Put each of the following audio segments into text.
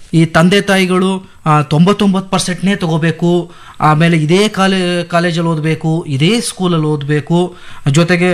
ಈ ತಂದೆ ತಾಯಿಗಳು ತೊಂಬತ್ತೊಂಬತ್ತು ಪರ್ಸೆಂಟ್ನೇ ತಗೋಬೇಕು ಆಮೇಲೆ ಇದೇ ಕಾಲೇ ಕಾಲೇಜಲ್ಲಿ ಓದಬೇಕು ಇದೇ ಸ್ಕೂಲಲ್ಲಿ ಓದಬೇಕು ಜೊತೆಗೆ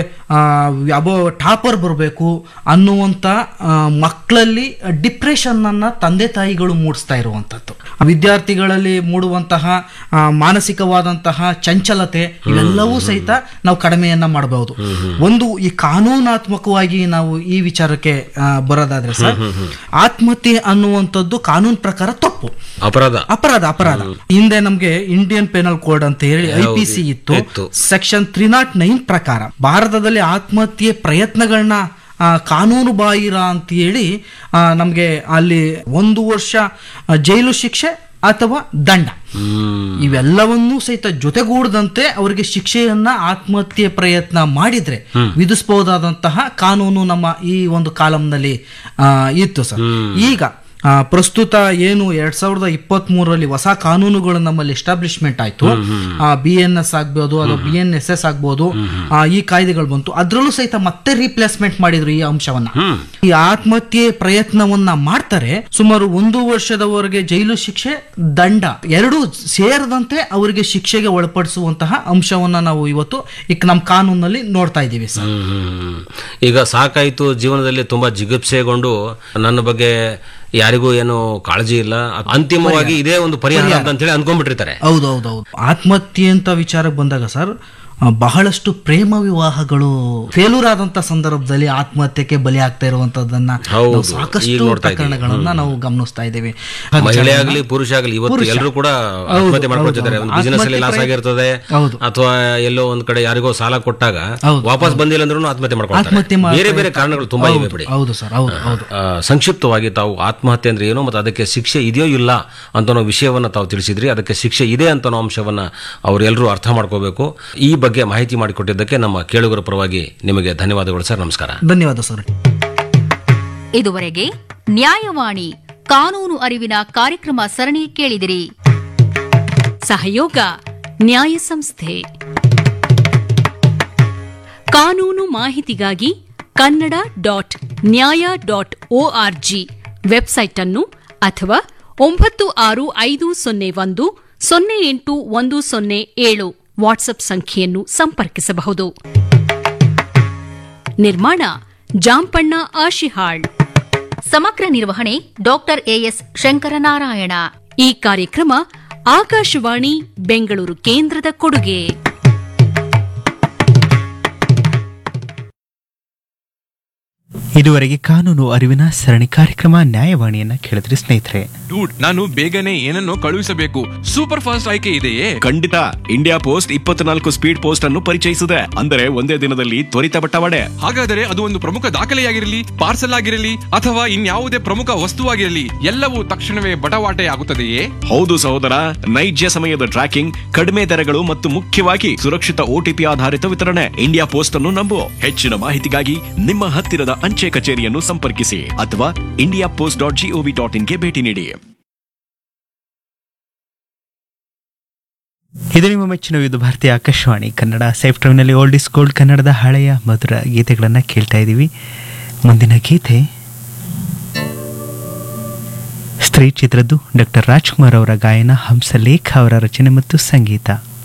ಅಬೋ ಟಾಪರ್ ಬರಬೇಕು ಅನ್ನುವಂಥ ಆ, ಮಕ್ಕಳಲ್ಲಿ ಡಿಪ್ರೆಷನ್ನನ್ನು ತಂದೆ ತಾಯಿಗಳು ಮೂಡಿಸ್ತಾ ಇರುವಂಥದ್ದು ವಿದ್ಯಾರ್ಥಿಗಳಲ್ಲಿ ಮೂಡುವಂತಹ ಆ, ಮಾನಸಿಕವಾದಂತಹ ಚಂಚಲತೆ ಇವೆಲ್ಲವೂ ಸಹಿತ ನಾವು ಕಡಿಮೆಯನ್ನ ಮಾಡಬಹುದು ಒಂದು ಈ ಕಾನೂನಾತ್ಮಕವಾಗಿ ನಾವು ಈ ವಿಚಾರಕ್ಕೆ ಆ, ಬರೋದಾದ್ರೆ ಸರ್ ಆತ್ಮಹತ್ಯೆ ಅನ್ನುವಂಥದ್ದು ಕಾನೂನು ಪ್ರಕಾರ ತಪ್ಪು ಅಪರಾಧ ಅಪರಾಧ ಅಪರಾಧ ಹಿಂದೆ ನಮ್ಗೆ ಇಂಡಿಯನ್ ಪೆನಲ್ ಕೋಡ್ ಅಂತ ಹೇಳಿ ಐ ಪಿ ಸಿ ಇತ್ತು ಇತ್ತು. ಸೆಕ್ಷನ್ ತ್ರೀ ನಾಟ್ ನೈನ್ ಪ್ರಕಾರ ಭಾರತದಲ್ಲಿ ಆತ್ಮಹತ್ಯೆ ಪ್ರಯತ್ನಗಳನ್ನ ಆ, ಕಾನೂನು ಬಾಹಿರ ಅಂತ ಹೇಳಿ ಆ, ನಮ್ಗೆ ಅಲ್ಲಿ ಒಂದು ವರ್ಷ ಆ, ಜೈಲು ಶಿಕ್ಷೆ ಅಥವಾ ದಂಡ ಹ್ಮ್ ಇವೆಲ್ಲವನ್ನೂ ಸಹಿತ ಜೊತೆಗೂಡದಂತೆ ಅವರಿಗೆ ಶಿಕ್ಷೆಯನ್ನ ಆತ್ಮಹತ್ಯೆ ಪ್ರಯತ್ನ ಮಾಡಿದ್ರೆ ವಿಧಿಸಬಹುದಾದಂತಹ ಕಾನೂನು ನಮ್ಮ ಈ ಒಂದು ಕಾಲಂನಲ್ಲಿ ಆ, ಇತ್ತು ಸರ್ ಈಗ ಆ, ಪ್ರಸ್ತುತ ಏನು ಎರಡ್ ಸಾವಿರದ ಇಪ್ಪತ್ತ್ ಮೂರರಲ್ಲಿ ಹೊಸ ಕಾನೂನುಗಳು ನಮ್ಮಲ್ಲಿ ಎಸ್ಟಾಬ್ಲಿಷ್ಮೆಂಟ್ ಆಯ್ತು ಬಿ ಎನ್ ಎಸ್ ಆಗ್ಬೋದು ಅಥವಾ ಬಿ ಎನ್ ಎಸ್ ಎಸ್ ಆಗ್ಬೋದು ಆ, ಈ ಕಾಯ್ದೆಗಳು ಬಂತು ಅದ್ರಲ್ಲೂ ಸಹಿತ ಮತ್ತೆ ರೀಪ್ಲೇಸ್ಮೆಂಟ್ ಮಾಡಿದ್ರು ಈ ಅಂಶವನ್ನ ಈ ಆತ್ಮಹತ್ಯೆ ಪ್ರಯತ್ನವನ್ನ ಮಾಡ್ತಾರೆ ಸುಮಾರು ಒಂದು ವರ್ಷದವರೆಗೆ ಜೈಲು ಶಿಕ್ಷೆ ದಂಡ ಎರಡೂ ಸೇರದಂತೆ ಅವರಿಗೆ ಶಿಕ್ಷೆಗೆ ಒಳಪಡಿಸುವಂತಹ ಅಂಶವನ್ನ ನಾವು ಇವತ್ತು ಈಗ ನಮ್ಮ ಕಾನೂನಲ್ಲಿ ನೋಡ್ತಾ ಇದ್ದೀವಿ ಸರ್ ಹ್ಮ್. ಈಗ ಸಾಕಾಯ್ತು ಜೀವನದಲ್ಲಿ ತುಂಬಾ ಜಿಗುಪ್ಸೆಗೊಂಡು ನನ್ನ ಬಗ್ಗೆ ಯಾರಿಗೂ ಏನು ಕಾಳಜಿ ಇಲ್ಲ ಅಂತಿಮವಾಗಿ ಇದೇ ಒಂದು ಪರಿಹಾರ ಅಂತ ಹೇಳಿ ಅನ್ಕೊಂಡ್ಬಿಟ್ಟಿರ್ತಾರೆ ಹೌದು ಹೌದು ಹೌದು ಆತ್ಮಹತ್ಯೆ ಅಂತ ವಿಚಾರಕ್ಕೆ ಬಂದಾಗ ಸರ್ ಆ, ಬಹಳಷ್ಟು ಪ್ರೇಮ ವಿವಾಹಗಳು ಫೇಲ್ಯೂರ್ ಆದಂತ ಸಂದರ್ಭದಲ್ಲಿ ಆತ್ಮಹತ್ಯೆಗೆ ಬಲಿ ಆಗ್ತಾ ಇರುವಂತದನ್ನ ಹೌದು. ನಾವು ಈಗ ಸಾಕಷ್ಟು ನೋಡ್ತಾ ಇದ್ದೀವಿ. ಪ್ರಕರಣಗಳನ್ನ ನಾವು ಗಮನಿಸ್ತಾ ಇದ್ದೀವಿ ಮಹಿಳೆ ಆಗ್ಲಿ ಪುರುಷ ಆಗ್ಲಿ ಇವತ್ತು ಎಲ್ಲರೂ ಕೂಡ ಆತ್ಮಹತ್ಯೆ ಮಾಡ್ಕೊಳ್ತಿದ್ದಾರೆ ಒಂದು ಬಿಸಿನೆಸ್ ಅಲ್ಲಿ ಲಾಸ್ ಆಗಿರ್ತದೆ ಹೌದು. ಅಥವಾ ಎಲ್ಲೋ ಒಂದ್ ಕಡೆ ಯಾರಿಗೋ ಸಾಲ ಕೊಟ್ಟಾಗ ಹೌದು. ವಾಪಸ್ ಬಂದಿಲ್ಲ ಅಂದ್ರೂ ಆತ್ಮಹತ್ಯೆ ಮಾಡ್ಕೊಳ್ತಾರೆ ಆತ್ಮಹತ್ಯೆ ಮಾಡ್ತಾ ಬೇರೆ ಬೇರೆ ಕಾರಣಗಳು ತುಂಬಾ ಇವೆ ಬಿಡಿ ಹೌದು ಸರ್ ಹೌದು ಹೌದು ಆ, ಸಂಕ್ಷಿಪ್ತವಾಗಿ ತಾವು ಆತ್ಮಹತ್ಯೆ ಅಂದ್ರೆ ಏನು ಮತ್ತು ಅದಕ್ಕೆ ಶಿಕ್ಷೆ ಇದೆಯೋ ಇಲ್ಲ ಅಂತ ವಿಷಯವನ್ನ ತಾವು ತಿಳಿಸಿದ್ರಿ ಅದಕ್ಕೆ ಶಿಕ್ಷೆ ಇದೆ ಅಂತ ಅಂಶವನ್ನ ಅವರೆಲ್ಲರೂ ಅರ್ಥ ಮಾಡ್ಕೋಬೇಕು ಈ ಬಗ್ಗೆ ಮಾಹಿತಿ ಮಾಡಿಕೊಟ್ಟಿದ್ದಕ್ಕೆ ನಮ್ಮ ಕೇಳುಗರ ಪರವಾಗಿ ನಿಮಗೆ ಧನ್ಯವಾದಗಳು ಸರ್ ನಮಸ್ಕಾರ ಧನ್ಯವಾದ ಸರ್ ಇದುವರೆಗೆ ನ್ಯಾಯವಾಣಿ ಕಾನೂನು ಅರಿವಿನ ಕಾರ್ಯಕ್ರಮ ಸರಣಿ ಕೇಳಿದಿರಿ ಸಹಯೋಗ ನ್ಯಾಯ ಸಂಸ್ಥೆ ಕಾನೂನು ಮಾಹಿತಿಗಾಗಿ Kannada dot Nyaya dot ORG website ಅನ್ನು ಅಥವಾ ಒಂಬತ್ತು ಆರು ಐದು ಸೊನ್ನೆ ಒಂದು ಸೊನ್ನೆ ಎಂಟು ಒಂದು ಸೊನ್ನೆ ಏಳು ವಾಟ್ಸ್ಆಪ್ ಸಂಖ್ಯೆಯನ್ನು ಸಂಪರ್ಕಿಸಬಹುದು ನಿರ್ಮಾಣ ಜಾಂಪಣ್ಣ ಆಶಿಹಾಳ್ ಸಮಗ್ರ ನಿರ್ವಹಣೆ ಡಾಕ್ಟರ್ ಎಎಸ್ ಶಂಕರನಾರಾಯಣ ಈ ಕಾರ್ಯಕ್ರಮ ಆಕಾಶವಾಣಿ ಬೆಂಗಳೂರು ಕೇಂದ್ರದ ಕೊಡುಗೆ ಇದುವರೆಗೆ ಕಾನೂನು ಅರಿವಿನ ಸರಣಿ ಕಾರ್ಯಕ್ರಮ ನ್ಯಾಯವಾಣಿಯನ್ನ ಕೇಳಿದ್ರಿ ಸ್ನೇಹಿತರೆ ಡೂಡ್ ನಾನು ಬೇಗನೆ ಏನನ್ನೋ ಕಳುಹಿಸಬೇಕು ಸೂಪರ್ ಫಾಸ್ಟ್ ಆಯ್ಕೆ ಇದೆಯೇ ಖಂಡಿತ ಇಂಡಿಯಾ ಪೋಸ್ಟ್ ಇಪ್ಪತ್ನಾಲ್ಕು ಸ್ಪೀಡ್ ಪೋಸ್ಟ್ ಅನ್ನು ಪರಿಚಯಿಸಿದೆ ಅಂದರೆ ಒಂದೇ ದಿನದಲ್ಲಿ ತ್ವರಿತ ಬಟ್ಟವಾಡೆ ಹಾಗಾದರೆ ಅದು ಒಂದು ಪ್ರಮುಖ ದಾಖಲೆಯಾಗಿರಲಿ ಪಾರ್ಸಲ್ ಆಗಿರಲಿ ಅಥವಾ ಇನ್ಯಾವುದೇ ಪ್ರಮುಖ ವಸ್ತುವಾಗಿರಲಿ ಎಲ್ಲವೂ ತಕ್ಷಣವೇ ಬಟವಾಟೆ ಆಗುತ್ತದೆಯೇ ಹೌದು ಸಹೋದರ ನೈಜ ಸಮಯದ ಟ್ರ್ಯಾಕಿಂಗ್ ಕಡಿಮೆ ದರಗಳು ಮತ್ತು ಮುಖ್ಯವಾಗಿ ಸುರಕ್ಷಿತ ಓಟಿಪಿ ಆಧಾರಿತ ವಿತರಣೆ ಇಂಡಿಯಾ ಪೋಸ್ಟ್ ಅನ್ನು ನಂಬು ಹೆಚ್ಚಿನ ಮಾಹಿತಿಗಾಗಿ ನಿಮ್ಮ ಹತ್ತಿರದ ಅಂಚೆ ಕಚೇರಿಯನ್ನು ಸಂಪರ್ಕಿಸಿ ಅಥವಾ India post dot GOV dot ಇನ್ಗೆ ಭೇಟಿ ನೀಡಿ ಇದು ನಿಮ್ಮ ಮೆಚ್ಚಿನ ವಿವಿಧ ಭಾರತೀಯ ಆಕಾಶವಾಣಿ ಕನ್ನಡ ಸೇಫ್ ನಲ್ಲಿ ಓಲ್ಡ್ ಇಸ್ ಗೋಲ್ಡ್ ಕನ್ನಡದ ಹಳೆಯ ಮಧುರ ಗೀತೆಗಳನ್ನು ಕೇಳ್ತಾ ಇದ್ದೀವಿ ಮುಂದಿನ ಗೀತೆ ಸ್ತ್ರೀ ಚಿತ್ರದ್ದು ಡಾಕ್ಟರ್ ರಾಜ್ಕುಮಾರ್ ಅವರ ಗಾಯನ ಹಂಸಲೇಖ ಅವರ ರಚನೆ ಮತ್ತು ಸಂಗೀತ